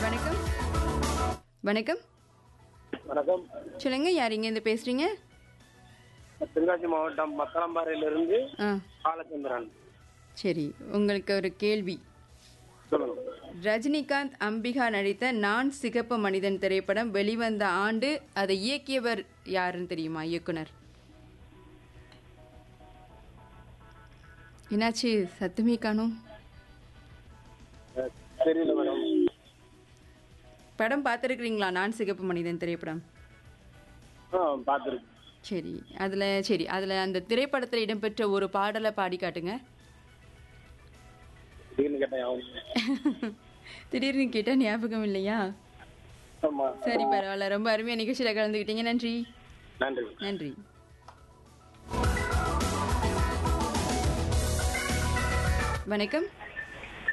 வணக்கம் வணக்கம் வணக்கம் சொல்லுங்க யார் இங்க இருந்து பேசுறீங்க தென்காசி மாவட்டம் மக்களம்பாறையிலிருந்து ஆ பாலச்சந்திரன் சரி உங்களுக்கு ஒரு கேள்வி சொல்லுங்க ரஜினிகாந்த் அம்பிகா நடித்த நான் சிகப்பு மனிதன் திரைப்படம் வெளிவந்த ஆண்டு அதை இயக்கியவர் யாருன்னு தெரியுமா இயக்குனர் என்னாச்சு சத்துமே காணும் அஹ், தெரியல மேடம் படம் பார்த்துருக்கிறீங்களா நான் சிகப்பு மனிதன் திரைப்படம் ஆ பார்த்துருக்கு சரி அதில் சரி அதில் அந்த திரைப்படத்தில் இடம்பெற்ற ஒரு பாடலை பாடி காட்டுங்க திடீர்னு கேட்டேன் அவன் திடீர்னு கேட்டால் ஞாபகம் இல்லையா ஆமா சரி பரவாயில்ல ரொம்ப அருமையாக நிகழ்ச்சியில் கலந்துக்கிட்டீங்க நன்றி நன்றி நன்றி வணக்கம்